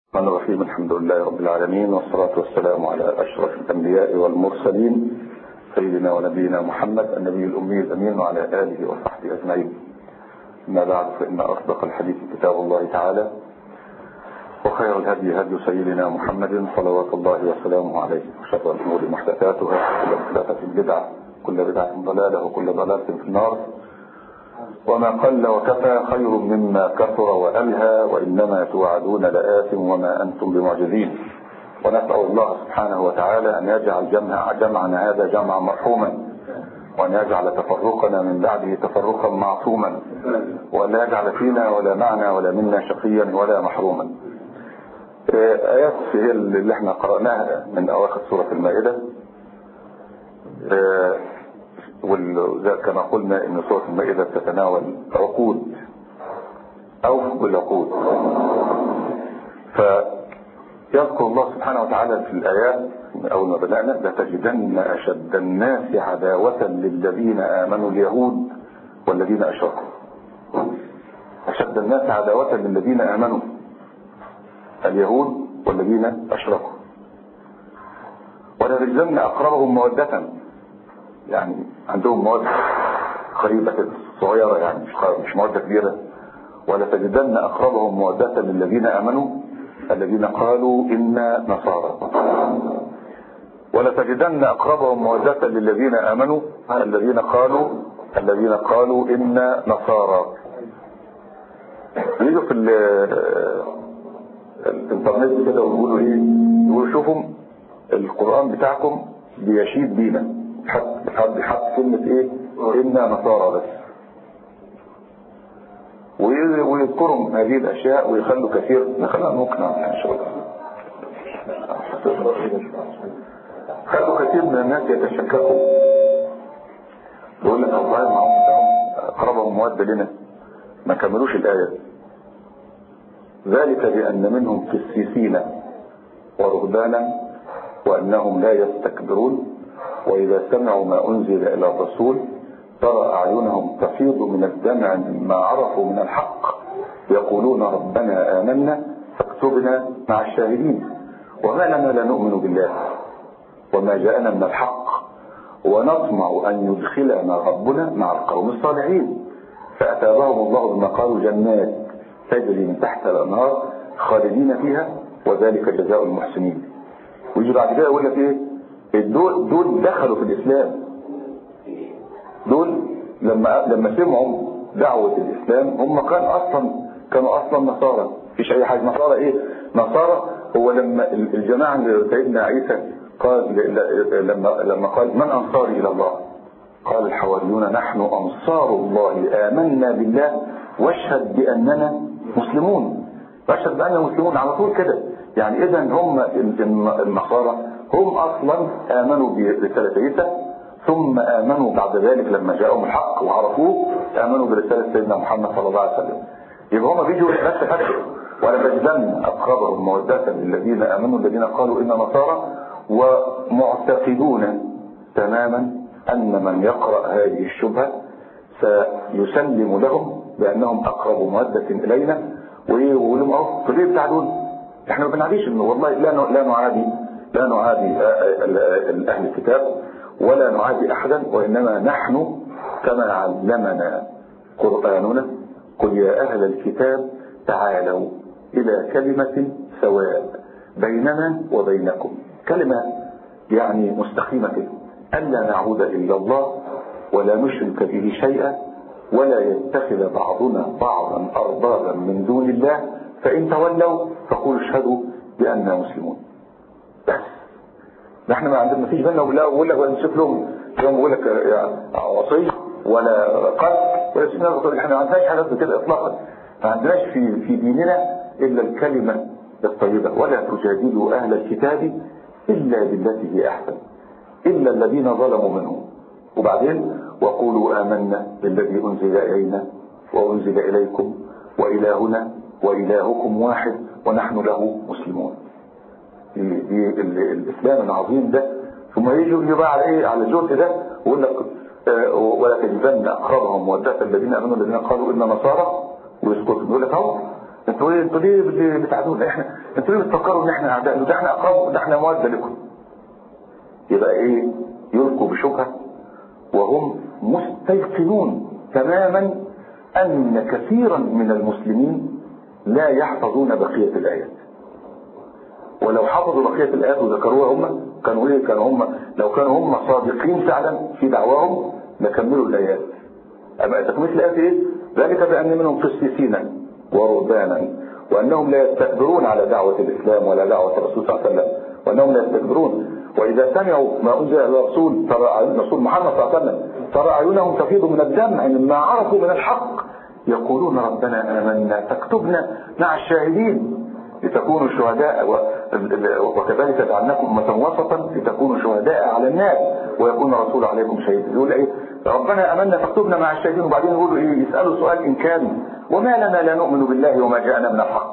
الرحمن الرحيم الحمد لله رب العالمين والصلاة والسلام على أشرف الأنبياء والمرسلين سيدنا ونبينا محمد النبي الأمي الأمين وعلى آله وصحبه أجمعين أما بعد فإن أصدق الحديث كتاب الله تعالى وخير الهدي هدي سيدنا محمد صلوات الله وسلامه عليه وشر الأمور محدثاتها كل محدثة بدعة كل بدعة ضلالة وكل ضلالة في النار وما قل وكفى خير مما كثر وألهى وإنما توعدون لآت وما أنتم بمعجزين ونسأل الله سبحانه وتعالى أن يجعل جمع جمعنا هذا جمعا مرحوما وأن يجعل تفرقنا من بعده تفرقا معصوما وأن يجعل فينا ولا معنا ولا منا شقيا ولا محروما آيات هي اللي احنا قرأناها من أواخر سورة المائدة كما قلنا ان سورة المائدة تتناول عقود او بالعقود فيذكر الله سبحانه وتعالى في الآيات من أول ما بدأنا لتجدن أشد الناس عداوة للذين آمنوا اليهود والذين أشركوا أشد الناس عداوة للذين آمنوا اليهود والذين أشركوا ولتجدن أقربهم مودة يعني عندهم مواد قريبة كده صغيرة يعني مش مش مودة كبيرة ولا تجدن أقربهم مودة للذين آمنوا الذين قالوا إنا نصارى ولا تجدن أقربهم مودة للذين آمنوا الذين قالوا الذين قالوا إنا نصارى يجوا في الانترنت كده ويقولوا ايه يقولوا شوفوا القرآن بتاعكم بيشيد بينا حد حد حط كلمة ايه إنا نصارى بس ويذكرهم هذه الأشياء ويخلوا كثير نخلها ممكن إن شاء الله خلوا كثير من الناس يتشككوا يقول لك الله معهم أقربهم مودة لنا ما كملوش الآية ذلك بأن منهم قسيسين ورهبانا وأنهم لا يستكبرون وإذا سمعوا ما أنزل إلى الرسول ترى أعينهم تفيض من الدمع مما عرفوا من الحق يقولون ربنا آمنا فاكتبنا مع الشاهدين وما لنا لا نؤمن بالله وما جاءنا من الحق ونطمع أن يدخلنا ربنا مع القوم الصالحين فأتابهم الله بما قالوا جنات تجري من تحت الأنهار خالدين فيها وذلك جزاء المحسنين ويجي بعد كده يقول لك ايه دول دول دخلوا في الاسلام دول لما لما سمعوا دعوة الاسلام هم كان اصلا كانوا اصلا نصارى مفيش اي حاجه نصارى ايه نصارى هو لما الجماعه اللي سيدنا عيسى قال لما لما قال من انصاري الى الله قال الحواريون نحن انصار الله امنا بالله واشهد باننا مسلمون واشهد باننا مسلمون على طول كده يعني اذا هم النصارى هم اصلا امنوا برسالة عيسى ثم امنوا بعد ذلك لما جاءهم الحق وعرفوه امنوا برسالة سيدنا محمد صلى الله عليه وسلم يبقى هم بيجوا نفس الحاجة ولا تجدن اقربهم مودة للذين امنوا الذين قالوا انا نصارى ومعتقدون تماما ان من يقرأ هذه الشبهة سيسلم لهم بانهم اقرب مودة الينا ويقول لهم اهو في بتاع دول احنا ما بنعاديش انه والله لا لا نعادي لا نعادي اهل الكتاب ولا نعادي احدا وانما نحن كما علمنا قراننا قل يا اهل الكتاب تعالوا الى كلمه سواء بيننا وبينكم كلمه يعني مستقيمه كده الا نعبد الا الله ولا نشرك به شيئا ولا يتخذ بعضنا بعضا اربابا من دون الله فإن تولوا فقولوا اشهدوا بأننا مسلمون بس نحن ما عندنا فيش بيننا ولا بقول لك ولا نشوف لهم يوم بقول لك عصي ولا قتل ولا سنة قتل احنا ما عندناش حاجات كده اطلاقا ما عندناش في في ديننا الا الكلمة الطيبة ولا تجادلوا اهل الكتاب الا بالتي هي احسن الا الذين ظلموا منهم وبعدين وقولوا آمنا بالذي أنزل إلينا وأنزل إليكم وإلهنا وإلهكم واحد ونحن له مسلمون دي, دي الإسلام العظيم ده ثم يجوا يبقى على إيه على الجزء ده ويقول لك آه ولا تجدن أقربهم مودة الذين أمنوا الذين قالوا إن نصارى ويسكتوا يقول لك أهو انتوا ايه انتوا ليه ليه بتعادونا احنا انتوا ليه بتفكروا ان احنا اعداء ده احنا اقرب ده احنا موده لكم يبقى ايه يلقوا بشبهه وهم مستيقنون تماما ان كثيرا من المسلمين لا يحفظون بقيه الايات ولو حفظوا بقيه الايات وذكروها هم كانوا ايه كانوا هم لو كانوا هم صادقين فعلا في دعواهم لكملوا الايات اما تكمله الايات ايه ذلك بان منهم قسيسين ورهبانا وانهم لا يستكبرون على دعوه الاسلام ولا دعوه الرسول صلى الله عليه وسلم وانهم لا يستكبرون واذا سمعوا ما انزل الى الرسول ترى الرسول محمد صلى الله عليه وسلم ترى عيونهم تفيض من الدمع مما عرفوا من الحق يقولون ربنا امنا فاكتبنا مع الشاهدين لتكونوا شهداء وكذلك جعلناكم امه وسطا لتكونوا شهداء على الناس ويكون الرسول عليكم شهيدا يقول ايه ربنا امنا فاكتبنا مع الشاهدين وبعدين يقولوا ايه يسالوا سؤال انكاري وما لنا لا نؤمن بالله وما جاءنا من الحق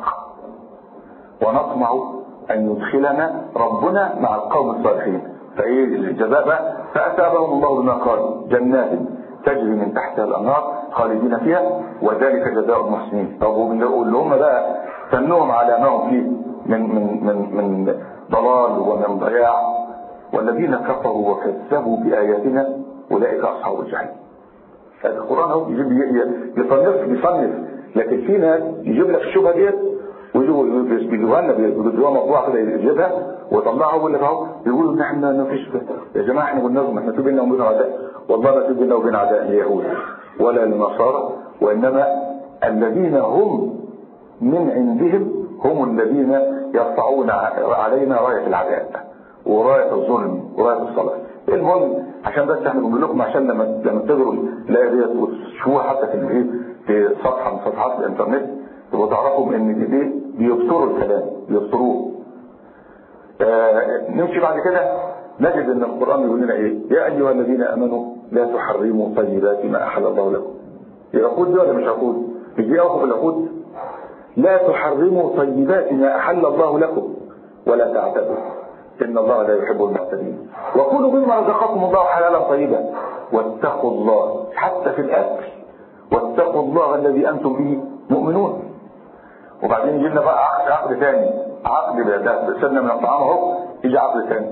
ونطمع ان يدخلنا ربنا مع القوم الصالحين فايه الجزاء بقى فاثابهم الله بما قالوا جنات تجري من تحتها الانهار خالدين فيها وذلك جزاء المحسنين طب واللي هم بقى سنهم على ما هم فيه من من من من ضلال ومن ضياع والذين كفروا وكذبوا باياتنا اولئك اصحاب الجحيم القران هو يجيب يصنف يصنف لكن في ناس يجيب لك الشبهه ديت ويجيبوها لنا بيجيبوها مطبوعه كده يجيبها ويطلعها ويقول لك اهو بيقولوا ان احنا ما فيش يا جماعه احنا قلنا لهم احنا في بيننا وبين اعداء والله ما في بيننا وبين اعداء اليهود ولا النصارى وانما الذين هم من عندهم هم الذين يرفعون علينا رايه العداء ورايه الظلم ورايه الصلاه المهم عشان بس احنا بنقول لكم عشان لما لما تقروا الايه ديت وتشوفوها حتى في الايه في صفحه من صفحات الانترنت تبقوا تعرفوا ان دي بيبصروا الكلام بيبصروه آه نمشي بعد كده نجد ان القران يقول لنا ايه يا ايها الذين امنوا لا تحرموا طيبات ما احل الله لكم يقول دي ولا مش هقول مش دي اوقف العقود لا تحرموا طيبات ما احل الله لكم ولا تعتدوا ان الله لا يحب المعتدين وكلوا مما رزقكم الله حلالا طيبا واتقوا الله حتى في الاكل واتقوا الله الذي انتم به مؤمنون وبعدين يجي لنا بقى عقد عقد ثاني عقد ده سنه من الطعام اهو يجي عقد ثاني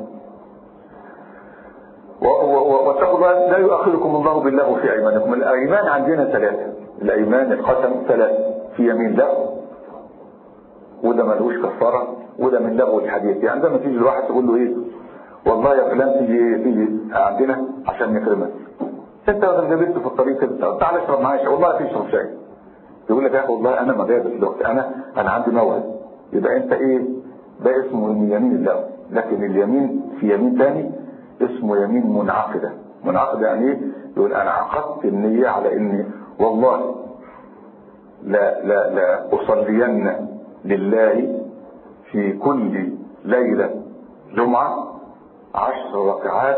واتقوا الله لا يؤاخذكم الله بالله في ايمانكم الايمان عندنا ثلاثه الايمان القسم ثلاثه في يمين له وده ملوش كفاره وده من لغو الحديث يعني عندما تيجي الواحد تقول له ايه والله يا فلان تيجي تيجي عندنا عشان نكرمك انت لو جابته في الطريق كده تعالى اشرب معايا والله تشرب شاي يقول لك يا اخي والله انا ما جايب دلوقتي انا انا عندي موعد يبقى انت ايه ده اسمه يمين الله لكن اليمين في يمين تاني اسمه يمين منعقده منعقده يعني ايه يقول انا عقدت النيه على اني والله لا لا لا اصلين لله في كل ليله جمعه عشر ركعات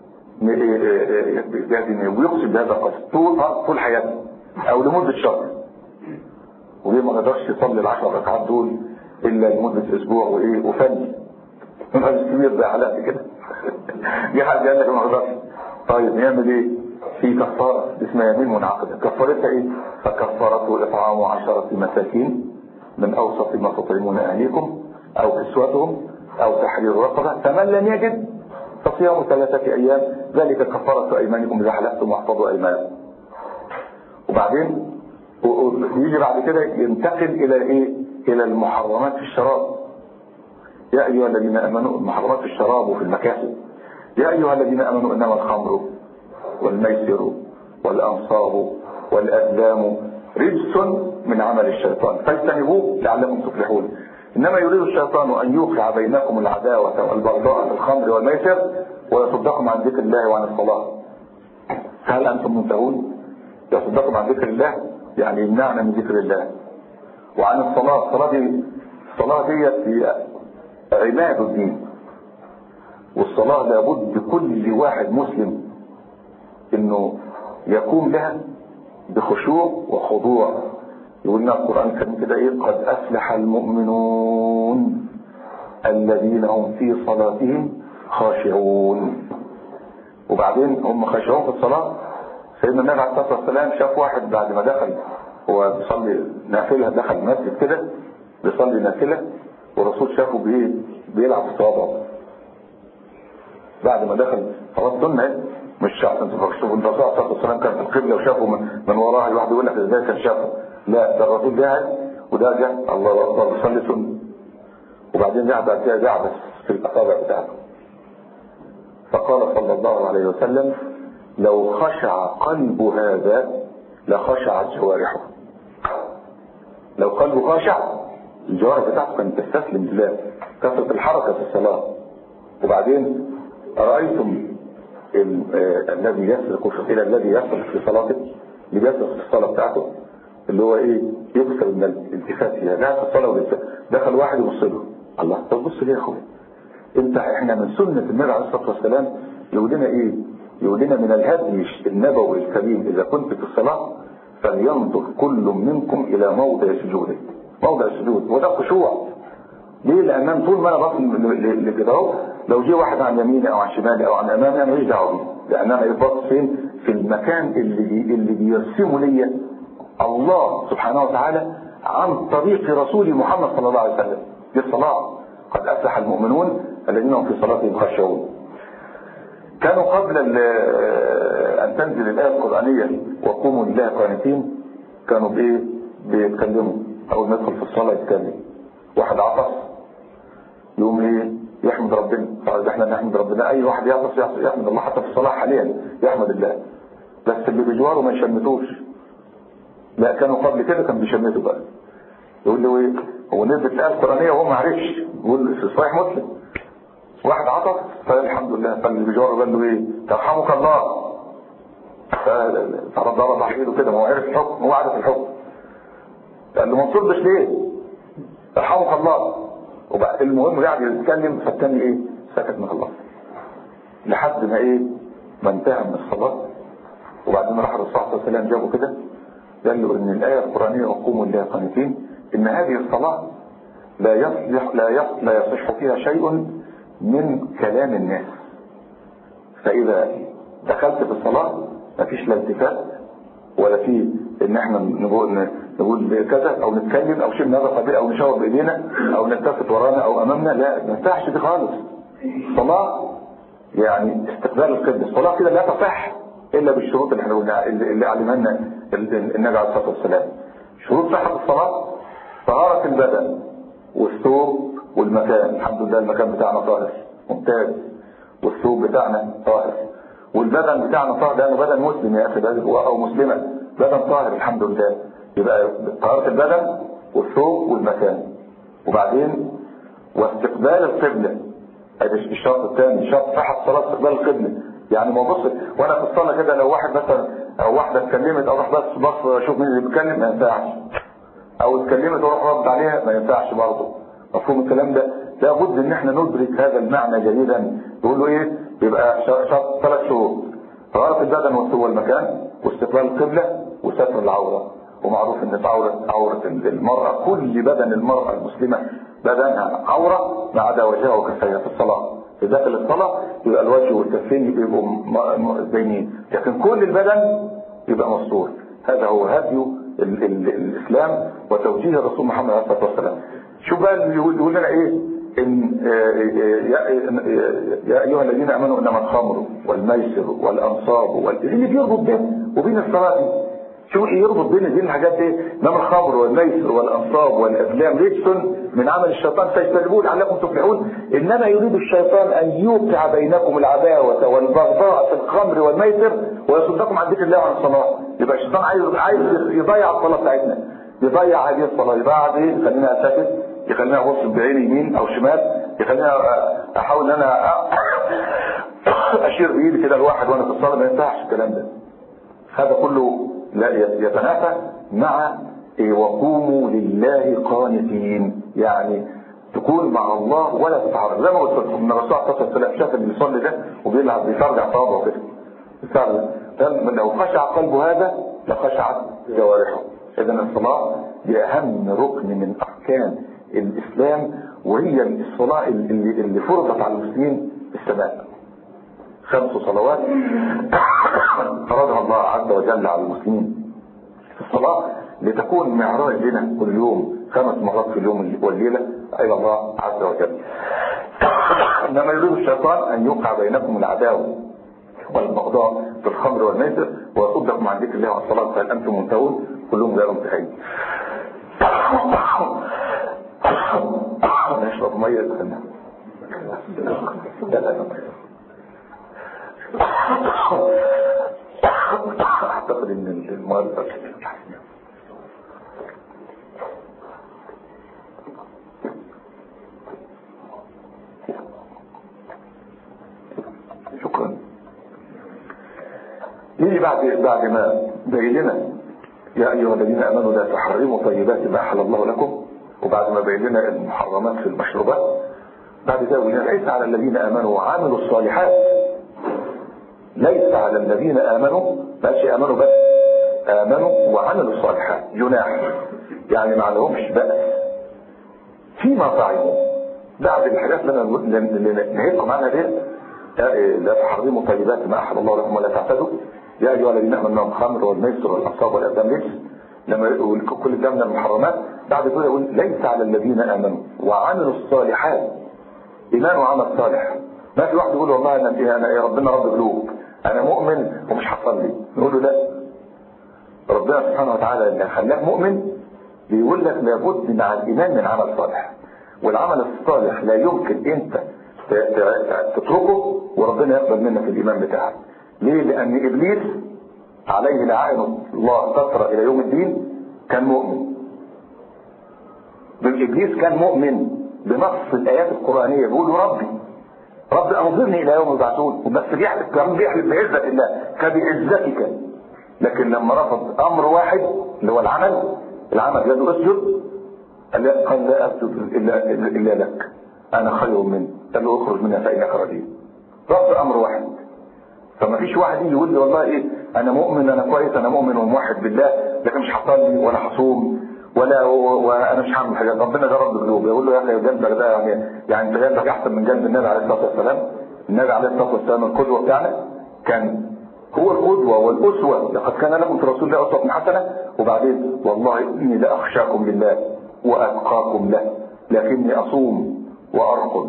ويقصد بهذا القصد طول طول حياته او لمده شهر وليه ما قدرش يصلي العشر ركعات دول الا لمده اسبوع وايه وفني من الكبير ده حالات كده جه حد قال لك ما قدرش طيب نعمل ايه في كفاره اسمها يمين منعقده كفارتها ايه فكفارته اطعام عشره مساكين من اوسط ما تطعمون اهليكم او كسوتهم او تحرير رقبه فمن لم يجد فصيام ثلاثه ايام ذلك كفاره ايمانكم اذا حلفتم واحفظوا ايمانكم وبعدين ويجي بعد كده ينتقل الى ايه الى المحرمات في الشراب يا ايها الذين امنوا المحرمات في الشراب وفي المكاسب يا ايها الذين امنوا انما الخمر والميسر والانصاب والازلام رجس من عمل الشيطان فاجتنبوه لعلكم تفلحون انما يريد الشيطان ان يوقع بينكم العداوه والبغضاء في الخمر والميسر ويصدكم عن ذكر الله وعن الصلاه هل انتم منتهون يصدكم عن ذكر الله يعني يمنعنا من ذكر الله وعن الصلاة الصلاة دي الصلاة ديت هي عماد الدين والصلاة لابد كل واحد مسلم انه يقوم لها بخشوع وخضوع يقول لنا القرآن الكريم كده ايه قد افلح المؤمنون الذين هم في صلاتهم خاشعون وبعدين هم خاشعون في الصلاة سيدنا النبي عليه الصلاه والسلام شاف واحد بعد ما دخل هو بيصلي نافلة دخل المسجد كده بيصلي نافلة والرسول شافه بايه بيلعب في صوابعه بعد ما دخل خلاص سنة مش عشان تشوفوا الرسول صلى الله عليه وسلم كان في القبلة وشافه من, من وراه الواحد يقول لك ازاي كان شافه لا ده الرسول قاعد وده جه الله اكبر بيصلي سنة وبعدين قاعد بعد كده قاعد في الاصابع بتاعته فقال صلى الله عليه وسلم لو خشع قلب هذا لخشعت جوارحه لو قلبه خاشع الجوارح بتاعته كانت تستسلم لله كثرة الحركة في الصلاة وبعدين أرأيتم الذي يسرق في إلى الذي يسرق في صلاته اللي بيسرق في الصلاة بتاعته اللي هو ايه يكسر من الالتفات فيها لا في الصلاة والالتفات دخل واحد يبص له الله طب بص ليه يا اخويا انت احنا من سنة النبي عليه الصلاة والسلام يقول لنا ايه يقول لنا من الهدي النبوي الكريم اذا كنت في الصلاة فلينظر كل منكم الى موضع سجوده موضع السجود وده خشوع ليه لان طول ما انا باصل لكده اهو لو جه واحد عن يميني او عن شمالي او عن امامي انا ماليش دعوه بيه لان انا باصص فين في المكان اللي بي اللي بيرسمه ليا الله سبحانه وتعالى عن طريق رسول محمد صلى الله عليه وسلم دي الصلاه قد افلح المؤمنون الذين هم في صلاتهم خاشعون كانوا قبل ان تنزل الايه القرانيه وقوموا لله قانتين كانوا بايه بيتكلموا اول ما يدخل في الصلاه يتكلم واحد عطس يقوم ايه يحمد ربنا طيب احنا نحمد ربنا اي واحد يعطس يحمد الله حتى في الصلاه حاليا يحمد الله بس اللي بجواره ما يشمتوش لا كانوا قبل كده كان بيشمتوا بقى يقول له ايه هو نزلت الايه القرانيه وهو ما عرفش يقول في صحيح مسلم واحد عطس فقال الحمد لله فاللي بجواره قال له ايه ترحمك الله فرد الله تحويله كده ما هو عرف الحكم هو عارف الحكم قال له ما تصدش ليه ترحمك الله وبقى المهم قاعد يتكلم فالتاني ايه سكت من الله لحد ما ايه ما انتهى من الصلاه وبعدين راح الرسول صلى الله عليه وسلم جابه كده قال له ان الايه القرانيه وقوموا لله قانتين ان هذه الصلاه لا يصلح لا يصلح لا يصح فيها شيء من كلام الناس فاذا دخلت في الصلاه مفيش لا التفات ولا في ان احنا نقول نقول كذا او نتكلم او شيء من هذا القبيل او نشاور بايدينا او نلتفت ورانا او امامنا لا ما ينفعش دي خالص الصلاه يعني استقبال القبله الصلاه كده لا تصح الا بالشروط اللي احنا قلناها اللي علمها لنا النبي عليه الصلاه والسلام شروط صحه الصلاه طهاره البدن والثوب والمكان الحمد لله المكان بتاعنا طاهر ممتاز والثوب بتاعنا طاهر والبدن بتاعنا طاهر لانه بدن مسلم يا اخي او مسلمه بدن طاهر الحمد لله يبقى طهاره البدن والثوب والمكان وبعدين واستقبال القبله ادي الشرط الثاني شرط صحه الصلاه استقبال القبله يعني ما بص وانا في الصلاه كده لو واحد مثلا او واحده اتكلمت او راح بس بص اشوف مين اللي بيتكلم ما ينفعش او اتكلمت واروح رد عليها ما ينفعش برضه مفهوم الكلام ده لابد ان احنا ندرك هذا المعنى جيدا يقول له ايه يبقى شرط ثلاث شروط طهاره البدن والثوب والمكان واستقبال القبله وستر العوره ومعروف ان عورة عورة المرأة كل بدن المرأة المسلمة بدنها عورة ما عدا وجهها وكفيها في الصلاة في داخل الصلاة يبقى الوجه والكفين يبقوا باينين لكن كل البدن يبقى مستور هذا هو هدي ال ال الاسلام وتوجيه الرسول محمد عليه الصلاه والسلام شو بقى يقول لنا ايه ان يا ايها الذين امنوا انما الخمر والميسر والانصاب وال... اللي بيربط بين وبين الصلاه دي شو يربط بين دي الحاجات دي انما الخمر والميسر والانصاب والازلام رجس من عمل الشيطان فاجتنبوه لعلكم تفلحون انما يريد الشيطان ان يوقع بينكم العداوه والبغضاء في الخمر والميسر ويصدكم عن ذكر الله وعن الصلاه يبقى الشيطان عايز عايز يضيع الصلاه بتاعتنا يضيع هذه الصلاه يبقى ايه يخلينا اساكت يخلينا ابص بعين يمين او شمال يخلينا احاول ان انا اشير بايدي كده لواحد وانا في الصلاه ما ينفعش الكلام ده هذا كله لا يتنافى مع وقوموا لله قانتين يعني تكون مع الله ولا تتعرض زي ما قلت لكم ان الرسول صلى الله عليه وسلم شاف اللي بيصلي ده وبيلعب بيفرجع صوابعه كده بيفرجع لو خشع قلبه هذا لخشعت جوارحه اذا الصلاه دي اهم ركن من اركان الاسلام وهي الصلاه اللي, اللي فرضت على المسلمين في السماء خمس صلوات فرضها الله عز وجل على المسلمين الصلاة لتكون معراج لنا كل يوم خمس مرات في اليوم والليلة إلى الله عز وجل إنما يريد الشيطان أن يوقع بينكم العداوة والبغضاء في الخمر والميسر ويصدكم عن ذكر الله والصلاة فهل أنتم منتهون كلهم غير منتهين نشرب مية لا لا اعتقد ان المؤلف شكرا يجي بعد بعد ما بين لنا يا ايها الذين امنوا لا تحرموا طيبات ما احل الله لكم وبعد ما بين لنا المحرمات في المشروبات بعد ذلك ليس على الذين امنوا وعملوا الصالحات ليس على الذين امنوا بقاش امنوا بس امنوا وعملوا الصالحات جناح يعني ما لهمش بأس فيما طعموا بعد الحاجات اللي نهيتكم عنها دي لا تحرموا طيبات ما احل الله لكم ولا تعتدوا يا ايها الذين امنوا الخمر والميسر والانصاب والازلام رجس لما يقول كل ده من المحرمات بعد كده يقول ليس على الذين امنوا وعملوا الصالحات ايمان وعمل صالح ما في واحد يقول والله انا انا يا ربنا رب قلوب انا مؤمن ومش حصل لي نقول له لا ربنا سبحانه وتعالى اللي خلاك مؤمن بيقول لك لابد مع الايمان من عمل صالح والعمل الصالح لا يمكن انت تتركه وربنا يقبل منك الايمان بتاعك ليه لان ابليس عليه لعائن الله تطرى الى يوم الدين كان مؤمن ابليس كان مؤمن بنص الايات القرانيه بيقول له ربي رب انظرني الى يوم يبعثون بس بيحلف كان بيحلف بعزه الله فبعزتك لكن لما رفض امر واحد اللي هو العمل العمل قال له اسجد قال لا اسجد الا الا لك انا خير منه قال له اخرج منها فانك رجيم رفض امر واحد فما فيش واحد يجي يقول لي والله ايه انا مؤمن انا كويس انا مؤمن وموحد بالله لكن مش هصلي ولا هصوم ولا وانا مش هعمل حاجه ربنا جرب بقلوب يقول له يا اخي جنبك ده يعني يعني انت جنبك احسن من جنب النبي عليه الصلاه والسلام النبي عليه الصلاه والسلام القدوه بتاعنا كان هو القدوه والاسوه لقد كان لكم في رسول الله اسوه حسنه وبعدين والله اني لاخشاكم لله واتقاكم له لكني اصوم وارقد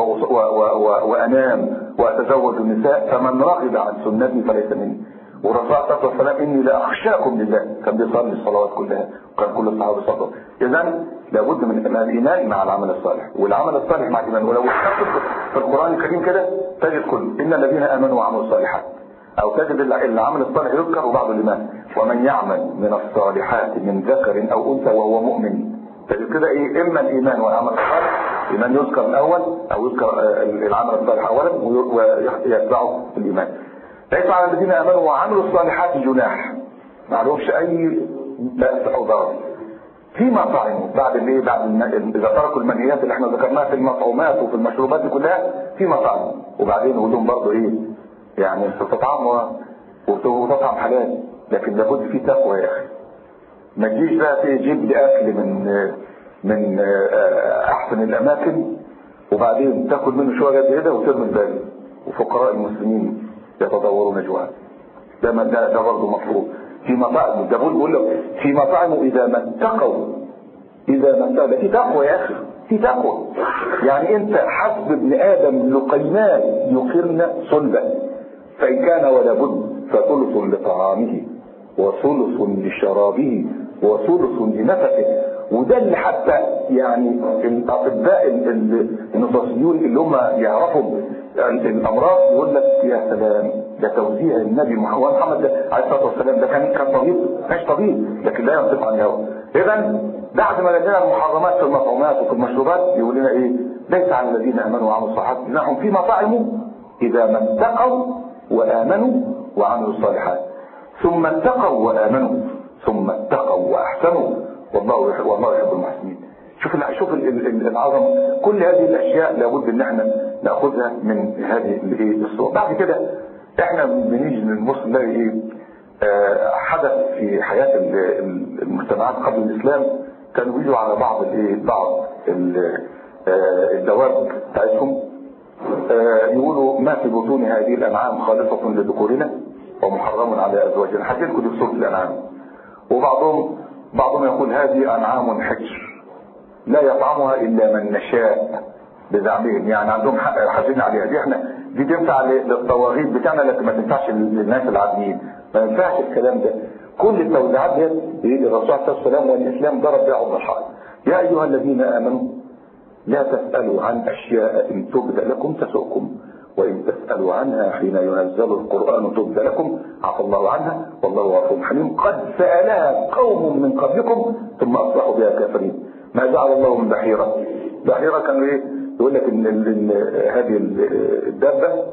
وانام واتزوج النساء فمن رغب عن سنتي فليس مني والرسول عليه الصلاه والسلام اني لاخشاكم لله كان بيصلي الصلوات كلها وكان كل الصحابه يصلوا اذا لابد من الايمان مع العمل الصالح والعمل الصالح مع الايمان ولو تاخد في القران الكريم كده تجد كل ان الذين امنوا وعملوا الصالحات او تجد العمل الصالح يذكر وبعض الايمان ومن يعمل من الصالحات من ذكر او انثى وهو مؤمن تجد كده ايه اما الايمان والعمل الصالح الايمان يذكر الاول او يذكر العمل الصالح اولا ويتبعه الايمان ليس على الذين امنوا وعملوا الصالحات جناح ما عليهمش اي بأس او ضرر فيما طعموا بعد الايه بعد اذا تركوا المنهيات اللي احنا ذكرناها في المطعومات وفي المشروبات دي كلها فيما طعموا وبعدين نقول لهم برضه ايه يعني تطعموا وتطعم حلال لكن لابد في تقوى يا اخي ما تجيش بقى تجيب لي اكل من من احسن الاماكن وبعدين تاكل منه شويه قد كده وترمي الباقي وفقراء المسلمين يتضورون جوعا ده ده ده برضه مطلوب في مطاعم ده بقول لك في مطاعم اذا ما اتقوا اذا ما اتقوا في تقوى يا اخي في تقوى يعني انت حسب ابن ادم لقيمان يقرن صلبا فان كان ولا بد فثلث لطعامه وثلث لشرابه وثلث لنفسه وده اللي حتى يعني الاطباء النفسيون اللي هم يعرفوا الامراض يقول لك يا سلام ده توزيع النبي محمد عليه الصلاه والسلام ده كان كان طبيب مش طبيب لكن لا ينطق عن الهوى اذا بعد ما لدينا المحرمات في المطعومات وفي المشروبات يقول لنا ايه ليس على الذين امنوا وعملوا الصالحات انهم فيما طعموا اذا ما اتقوا وامنوا وعملوا الصالحات ثم اتقوا وامنوا ثم اتقوا واحسنوا والله يحب والله يحب المحسنين شوف شوف العظمه كل هذه الاشياء لابد ان احنا ناخذها من هذه الايه الصور بعد كده احنا بنيجي نبص نلاقي ايه آه حدث في حياه المجتمعات قبل الاسلام كانوا بيجوا على بعض الايه بعض آه الدواب بتاعتهم آه يقولوا ما في بطون هذه الانعام خالصه لذكورنا ومحرم على ازواجنا حكيت لكم دي في سوره الانعام وبعضهم بعضهم يقول هذه انعام حجر لا يطعمها الا من نشاء بزعمهم يعني عندهم حق حاسين عليها دي احنا دي تنفع للطواغيت بتاعنا لكن ما تنفعش للناس العاديين ما ينفعش الكلام ده كل التوزيعات دي الرسول صلى الله عليه وسلم والاسلام ضرب بها عرض الحائط يا ايها الذين امنوا لا تسالوا عن اشياء ان تبد لكم تسؤكم وإن تسألوا عنها حين ينزل القرآن تبد لكم عفى الله عنها والله غفور حليم قد سألها قوم من قبلكم ثم أصبحوا بها كافرين ما جعل الله من بحيرة بحيرة كانوا إيه يقول لك إن هذه الدابة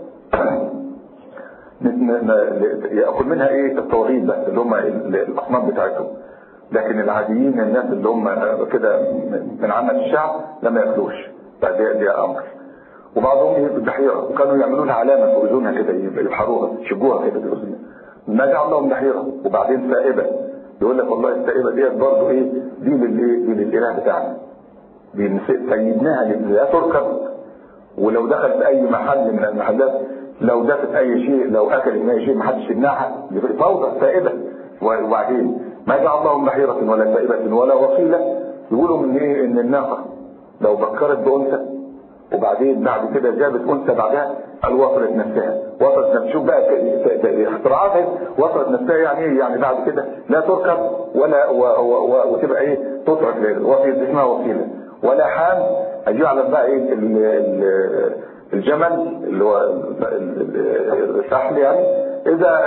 يأكل منها إيه الطواغيت بس اللي هم الأصنام بتاعتهم لكن العاديين الناس اللي هم كده من عامة الشعب لما ياكلوش دي امر وبعضهم البحيرة وكانوا يعملوا لها علامة في اذنها كده يبحروها يشجوها كده باذنها ما جعل لهم بحيرة وبعدين سائبة يقول لك والله السائبة ديت برضه ايه دي للايه دي للاله بتاعنا دي سيدناها لا تركب ولو دخلت اي محل من المحلات لو دفت اي شيء لو اكلت من اي شيء ما حدش يمنعها فوضى سائبة وبعدين ما جعل الله بحيرة ولا سائبة ولا وصيلة يقولوا من ايه ان الناقة لو بكرت بأنثى وبعدين بعد كده جابت أنثى بعدها قال وصلت نفسها وصلت نفسها شوف بقى اختراعاتها وصلت نفسها يعني ايه يعني بعد كده لا تركب ولا و و و وتبقى ايه تترك وصيلة اسمها وصيلة ولا حام اجعل بقى ايه الجمل اللي هو السحل يعني اذا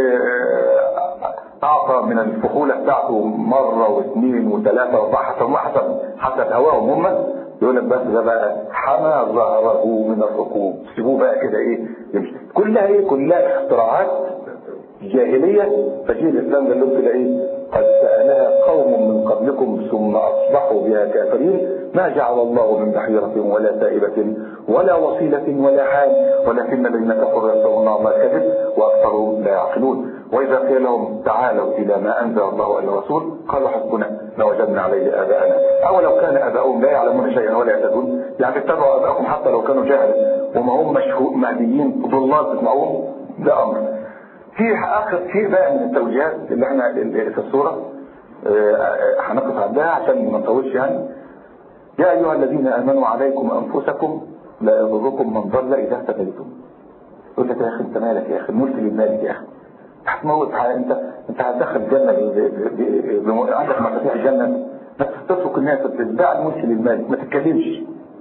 اعطى من الفخولة بتاعته مرة واثنين وثلاثة واربعة حسب حسب حسب هواهم هم يقول لك بس ده بقى حمى ظهره من الركوب سيبوه بقى كده ايه يمشي كلها ايه كلها اختراعات جاهلية فجيه الاسلام قال لهم كده ايه قد سألها قوم من قبلكم ثم اصبحوا بها كافرين ما جعل الله من بحيرة ولا سائبة ولا وصيلة ولا حال ولكن الذين كفروا يفترون الله الكذب واكثرهم لا يعقلون واذا قيل لهم تعالوا الى ما انزل الله والى الرسول قالوا حسبنا لوجدنا عليه اباءنا او لو كان اباؤهم لا يعلمون شيئا ولا يهتدون يعني اتبعوا اباءهم حتى لو كانوا جهلا وما هم مشهور مهديين ضلال تسمعوهم ده امر في اخر شيء بقى من التوجيهات اللي احنا في الصوره هنقف عندها عشان ما نطولش يعني يا ايها الذين امنوا عليكم انفسكم لا يضركم من ضل اذا اهتديتم يقول لك يا اخي انت مالك يا اخي الملك للمالك يا اخي هتموت انت انت هتدخل الجنه عندك مفاتيح الجنه بس تترك الناس تتباع الملك للمالك ما تتكلمش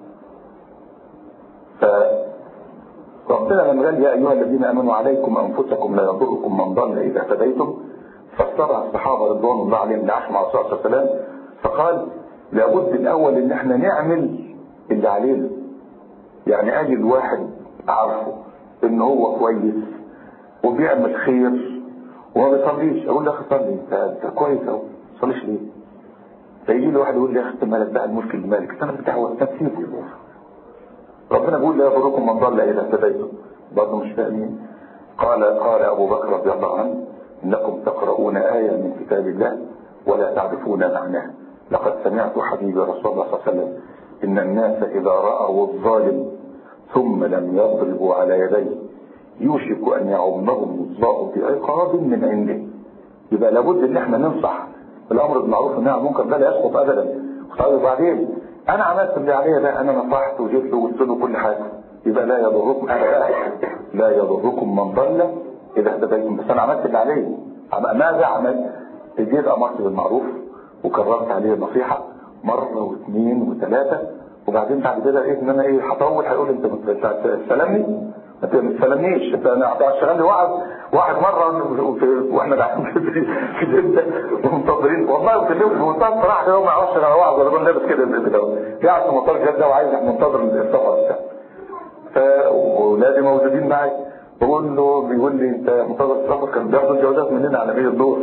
ف ربنا لما قال يا ايها الذين امنوا عليكم انفسكم لا يضركم من ضل اذا اهتديتم فسرها الصحابه رضوان الله عليهم لعاش مع الرسول صلى الله عليه وسلم فقال لابد الاول ان احنا نعمل اللي علينا يعني اجي الواحد اعرفه ان هو كويس وبيعمل خير وما بيصليش اقول له يا اخي صلي انت انت كويس اهو ما تصليش ليه؟ فيجي لي واحد يقول لي يا اخي انت مالك بقى الملك لمالك انت مالك دعوه انت تسيبه ربنا بيقول لا يضركم من ضل اذا اهتديتم برضه مش فاهمين قال قال ابو بكر رضي الله عنه انكم تقرؤون ايه من كتاب الله ولا تعرفون معناه لقد سمعت حبيبي رسول الله صلى الله عليه وسلم ان الناس اذا راوا الظالم ثم لم يضربوا على يديه يوشك ان يعمهم الله بعقاب من عنده يبقى لابد ان احنا ننصح بالامر بالمعروف والنهي عن المنكر ده لا يسقط ابدا طيب وبعدين انا عملت اللي عليا ده انا نصحت وجبت له وقلت له كل حاجه يبقى لا يضركم انا لا يضركم من ضل اذا اهتديتم بس انا عملت اللي عليا ماذا عملت؟ جيت امرت بالمعروف وكررت عليه النصيحه مره واثنين وثلاثه وبعدين بعد كده لقيت ان انا ايه هطول هيقول انت بتسلمني ما تسلمنيش انت انا شغال لي واحد واحد مره واحنا قاعدين في جده ومنتظرين والله بكلمه في منتهى الصراحه كده ما اعرفش انا واحد ولا اكون لابس كده كده قاعد في مطار جده وعايز منتظر السفر بتاعه فولادي موجودين معي بقول له بيقول لي انت منتظر السفر كان بياخدوا الجوازات مننا على 100 دولار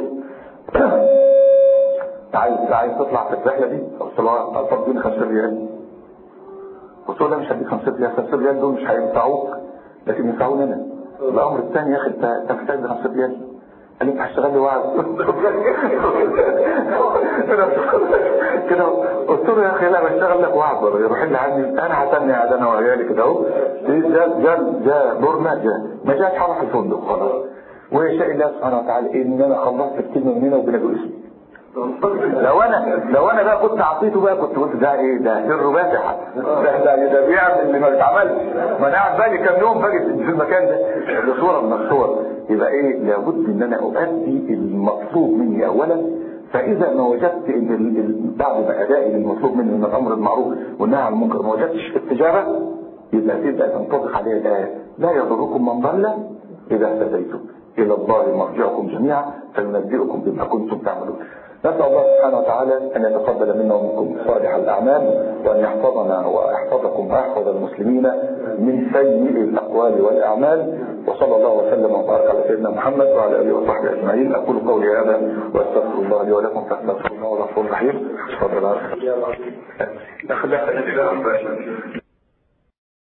عايز عايز تطلع في الرحله دي قلت له طب اديني 5 ريال قلت له لا مش هديك 5 ريال 5 ريال دول مش هينفعوك لكن ينفعوني انا الامر الثاني يا اخي انت انت محتاج 5 ريال قال لي انت هتشتغل لي وعد كده قلت له يا اخي لا بشتغل لك وعد يروح لي عني انا هستني قاعد انا وعيالي كده اهو جاء جاء جاء دورنا جاء ما جاش حرف الفندق خلاص ويشاء الله سبحانه وتعالى ان انا خلصت الكلمه من هنا وبين اسمي لو انا لو انا بقى كنت اعطيته بقى كنت قلت ده ايه ده سر باسح ده ده ده بيعمل اللي ما بيتعملش ما انا قاعد بالي كام يوم باجي في المكان ده ده صوره من الصور يبقى ايه لابد ان انا اؤدي المطلوب مني اولا فاذا ما وجدت ان ال- ال- بعد ما ادائي للمطلوب مني من الامر المعروف والنهي عن المنكر ما وجدتش استجابه يبقى تبدا تنطبق عليه الايه لا يضركم من ضل اذا اهتديتم الى الله مرجعكم جميعا فينبئكم بما كنتم تعملون نسأل الله سبحانه وتعالى أن يتقبل منا ومنكم صالح الأعمال وأن يحفظنا ويحفظكم ويحفظ المسلمين من سيء الأقوال والأعمال وصلى الله وسلم وبارك على سيدنا محمد وعلى آله وصحبه أجمعين أقول قولي هذا وأستغفر الله لي ولكم فاستغفروا الله والغفور الرحيم تفضل